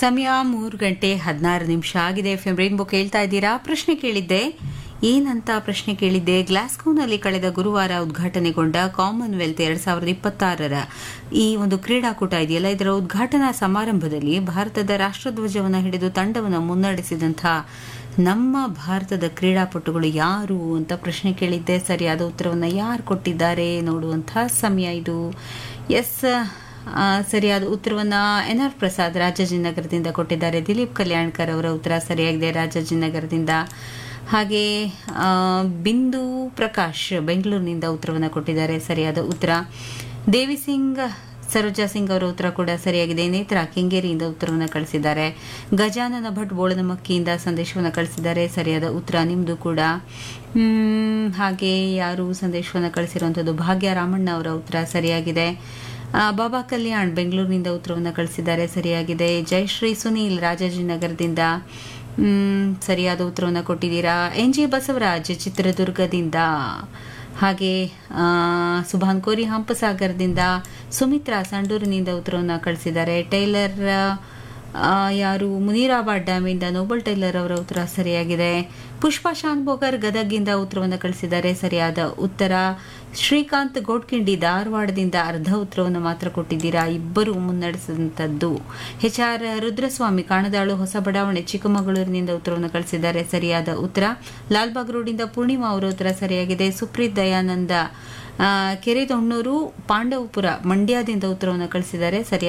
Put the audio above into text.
ಸಮಯ ಮೂರು ಗಂಟೆ ಹದಿನಾರು ನಿಮಿಷ ಆಗಿದೆ ಎಫ್ ಎಂ ರೈನ್ಬೋ ಕೇಳ್ತಾ ಇದ್ದೀರಾ ಪ್ರಶ್ನೆ ಕೇಳಿದ್ದೆ ಏನಂತ ಪ್ರಶ್ನೆ ಕೇಳಿದ್ದೆ ಗ್ಲಾಸ್ಗೋನಲ್ಲಿ ಕಳೆದ ಗುರುವಾರ ಉದ್ಘಾಟನೆಗೊಂಡ ಕಾಮನ್ವೆಲ್ತ್ ಎರಡ್ ಸಾವಿರದ ಇಪ್ಪತ್ತಾರರ ಈ ಒಂದು ಕ್ರೀಡಾಕೂಟ ಇದೆಯಲ್ಲ ಇದರ ಉದ್ಘಾಟನಾ ಸಮಾರಂಭದಲ್ಲಿ ಭಾರತದ ರಾಷ್ಟ್ರಧ್ವಜವನ್ನು ಹಿಡಿದು ತಂಡವನ್ನು ಮುನ್ನಡೆಸಿದಂತಹ ನಮ್ಮ ಭಾರತದ ಕ್ರೀಡಾಪಟುಗಳು ಯಾರು ಅಂತ ಪ್ರಶ್ನೆ ಕೇಳಿದ್ದೆ ಸರಿಯಾದ ಉತ್ತರವನ್ನು ಯಾರು ಕೊಟ್ಟಿದ್ದಾರೆ ನೋಡುವಂತಹ ಸಮಯ ಇದು ಎಸ್ ಆ, ಸರಿಯಾದ ಉತ್ತರವನ್ನ ಎನ್ ಆರ್ ಪ್ರಸಾದ್ ರಾಜಾಜಿನಗರದಿಂದ ಕೊಟ್ಟಿದ್ದಾರೆ ದಿಲೀಪ್ ಕಲ್ಯಾಣ್ಕರ್ ಅವರ ಉತ್ತರ ಸರಿಯಾಗಿದೆ ರಾಜಾಜಿನಗರದಿಂದ ಹಾಗೆ ಆ, ಬಿಂದು ಪ್ರಕಾಶ್ ಬೆಂಗಳೂರಿನಿಂದ ಉತ್ತರವನ್ನು ಕೊಟ್ಟಿದ್ದಾರೆ ಸರಿಯಾದ ಉತ್ತರ ದೇವಿ ಸಿಂಗ್ ಸರೋಜಾ ಸಿಂಗ್ ಅವರ ಉತ್ತರ ಕೂಡ ಸರಿಯಾಗಿದೆ ನೇತ್ರ ಕೆಂಗೇರಿಯಿಂದ ಉತ್ತರವನ್ನು ಕಳಿಸಿದ್ದಾರೆ ಗಜಾನನ ಭಟ್ ಬೋಳನಮಕ್ಕಿಯಿಂದ ಸಂದೇಶವನ್ನು ಕಳಿಸಿದ್ದಾರೆ ಸರಿಯಾದ ಉತ್ತರ ನಿಮ್ದು ಕೂಡ ಹ್ಮ್, ಹಾಗೆ ಯಾರು ಸಂದೇಶವನ್ನು ಕಳಿಸಿರುವಂಥದ್ದು ಭಾಗ್ಯ ರಾಮಣ್ಣ ಅವರ ಉತ್ತರ ಸರಿಯಾಗಿದೆ ಆ, ಬಾಬಾ ಕಲ್ಯಾಣ್ ಬೆಂಗಳೂರಿನಿಂದ ಉತ್ತರವನ್ನು ಕಳಿಸಿದ್ದಾರೆ ಸರಿಯಾಗಿದೆ ಜಯಶ್ರೀ ಸುನೀಲ್ ರಾಜಾಜಿನಗರದಿಂದ ಮ್, ಸರಿಯಾದ ಉತ್ತರವನ್ನು ಕೊಟ್ಟಿದ್ದೀರಾ ಎನ್ ಜಿ ಬಸವರಾಜ್ ಚಿತ್ರದುರ್ಗದಿಂದ ಹಾಗೆ ಆ, ಸುಭಾನ್ ಕೋರಿ ಹಂಪಸಾಗರದಿಂದ ಸುಮಿತ್ರಾ ಸಂಡೂರಿನಿಂದ ಉತ್ತರವನ್ನು ಕಳಿಸಿದ್ದಾರೆ ಟೈಲರ್ ಆ, ಯಾರು ಮುನೀರಾಬಾದ್ ಡ್ಯಾಮಿಂದ ನೋಬಲ್ ಟೈಲರ್ ಅವರ ಉತ್ತರ ಸರಿಯಾಗಿದೆ ಪುಷ್ಪಾ ಶಾನ್ಭೋಗರ್ ಗದಗಿಂದ ಉತ್ತರವನ್ನು ಕಳಿಸಿದ್ದಾರೆ ಸರಿಯಾದ ಉತ್ತರ ಶ್ರೀಕಾಂತ್ ಗೋಡ್ಕಿಂಡಿ ಧಾರವಾಡದಿಂದ ಅರ್ಧ ಉತ್ತರವನ್ನು ಮಾತ್ರ ಕೊಟ್ಟಿದ್ದೀರಾ ಇಬ್ಬರು ಮುನ್ನಡೆಸಿದಂಥದ್ದು ಎಚ್ ಆರ್ ರುದ್ರಸ್ವಾಮಿ ಕಾಣದಾಳು ಹೊಸ ಬಡಾವಣೆ ಚಿಕ್ಕಮಗಳೂರಿನಿಂದ ಉತ್ತರವನ್ನು ಕಳಿಸಿದ್ದಾರೆ ಸರಿಯಾದ ಉತ್ತರ ಲಾಲ್ಬಾಗ್ ರೋಡಿಂದ ಪೂರ್ಣಿಮಾ ಅವರ ಉತ್ತರ ಸರಿಯಾಗಿದೆ ಸುಪ್ರೀತ್ ದಯಾನಂದ ಆ, ಕೆರೆದೊಣ್ಣೂರು ಪಾಂಡವಪುರ ಮಂಡ್ಯದಿಂದ ಉತ್ತರವನ್ನು ಕಳಿಸಿದ್ದಾರೆ ಸರಿಯಾದ